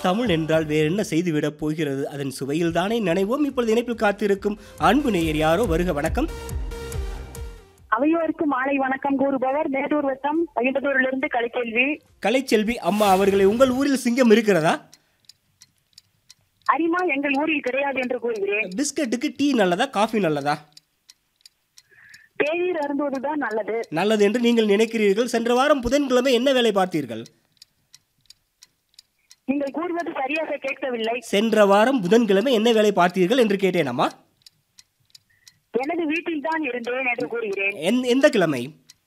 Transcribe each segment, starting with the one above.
தமிழ் என்றால் வேற என்ன செய்துவிடப் போகிறது அதன் சுவையில் தானே நினைவோம் இப்பொழுது இணைப்பில் காத்திருக்கும் அன்பு நேயர் யாரோ வருக வணக்கம் அவையோருக்கு மாலை வணக்கம் கூறுபவர் மேட்டூர் வட்டம் பகிர்ந்தூரிலிருந்து கலைக்கேள்வி கலைச்செல்வி அம்மா அவர்களே உங்கள் ஊரில் சிங்கம் இருக்கிறதா அரிமா எங்கள் ஊரில் கிடையாது என்று கூறுகிறேன் பிஸ்கட்டுக்கு டீ நல்லதா காஃபி நல்லதா தேநீர் அருந்துவதுதான் நல்லது நல்லது என்று நீங்கள் நினைக்கிறீர்கள் சென்ற வாரம் புதன்கிழமை என்ன வேலை பார்த்தீர்கள் நீங்கள் கூறுவது சரியாக கேட்கவில்லை சென்ற வாரம் புதன்கிழமை என்ன வேலை பார்த்தீர்கள் என்று கேட்டேன் அம்மா எனது வீட்டில் தான் இருந்தேன் என்று கூறுகிறேன் எந்- எந்த கிழமை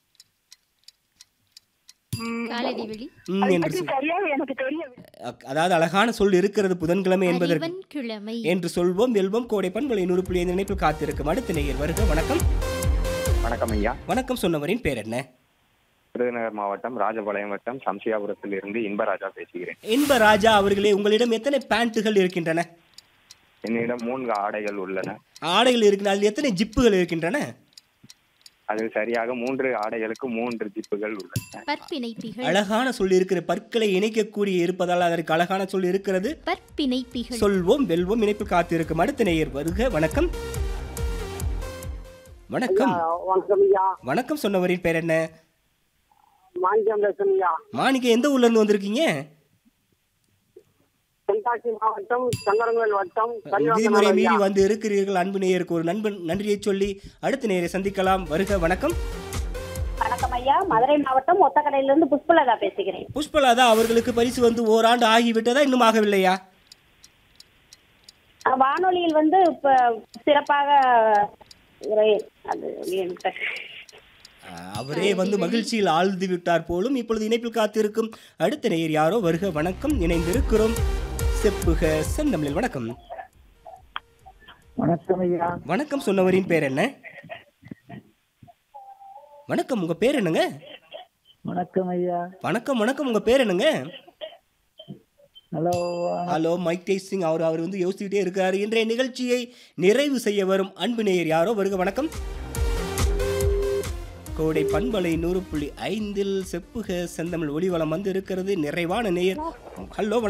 காலடிவெளி ம், அதை என்று பற்றி சொல். சரியாக எனக்கு தெரியவில்லை அக்- அதாவது அழகான சொல் இருக்கிறது புதன்கிழமை என்பதற்கு அறிவன் கிழமை என்று சொல்வோம் வெல்வம் கோடை பண்பலை நூறு புள்ளி ஐந்து நினைப்பில் காத்திருக்கும் அடுத்த நேயர் வருக வணக்கம் வணக்கம் ஐயா வணக்கம் சொன்னவரின் பேர் என்ன விருதுநகர் மாவட்டம் ராஜபாளையம் வட்டம் சம்சியாபுரத்தில் இருந்து இன்பராஜா பேசுகிறேன் இன்ப ராஜா அவர்களே உங்களிடம் எத்தனை பேண்ட்டுகள் இருக்கின்றன என்னிடம் மூன்று ஆடைகள் உள்ளன ஆடைகள் இருக்கின்றன அதில் எத்தனை ஜிப்புகள் இருக்கின்றன அதில் சரியாக மூன்று ஆடைகளுக்கு மூன்று ஜிப்புகள் உள்ளன பற்பிணைப்பிகள் அழகான சொல் இருக்கிற பற்களை இணைக்கக்கூடிய இருப்பதால் அதற்கு அழகான சொல் இருக்கிறது பற்பிணைப்பிகள் சொல்வோம் வெல்வோம் இணைப்பில் காத்திருக்கும் அடுத்த நேயர் வருக வணக்கம் வணக்கம் வணக்கம் ஐயா வணக்கம் சொன்னவரின் பேர் என்ன மாணிக்கம் பேசும் ஐயா மாணிக்க எந்த ஊர்ல இருந்து வந்திருக்கீங்க தென்காசி மாவட்டம் சங்கரங்கோயில் வட்டம் விதிமுறை மீறி வந்து இருக்கிறீர்கள் அன்பு நேயருக்கு ஒரு நண்பன் நன்றியை சொல்லி அடுத்த நேயரை சந்திக்கலாம் வருக வணக்கம் வணக்கம் ஐயா மதுரை மாவட்டம் ஒத்தக்கடையிலிருந்து புஷ்பலதா பேசுகிறேன் புஷ்பலாதா அவர்களுக்கு பரிசு வந்து ஓராண்டு ஆகிவிட்டதா இன்னும் ஆகவில்லையா அஹ் வானொலியில் வந்து இப்ப சிறப்பாக உரை அது என்கிட்ட ஆஹ், அவரே வந்து மகிழ்ச்சியில் ஆழ்ந்து விட்டார் போலும் இப்பொழுது இணைப்பில் காத்திருக்கும் அடுத்த நேயர் யாரோ வருக வணக்கம் இணைந்திருக்கிறோம் செப்புக செந்தமிழில் வணக்கம் வணக்கம் ஐயா வணக்கம் சொன்னவரின் பேர் என்ன வணக்கம் உங்க பேர் என்னங்க வணக்கம் ஐயா வணக்கம் வணக்கம் உங்க பேர் என்னங்க ஹலோ ஹலோ மைக் டேஸ்டிங் அவர் அவர் வந்து யோசிச்சுக்கிட்டே இருக்காரு இன்றைய நிகழ்ச்சியை நிறைவு செய்ய வரும் அன்பு நேயர் யாரோ வருக வணக்கம் கோடை பண்பலை நூறு புள்ளி ஐந்தில் செப்புக செந்தமிழ் ஒளிவளம் வந்து இருக்கிறது நிறைவான நேயர் ஹலோ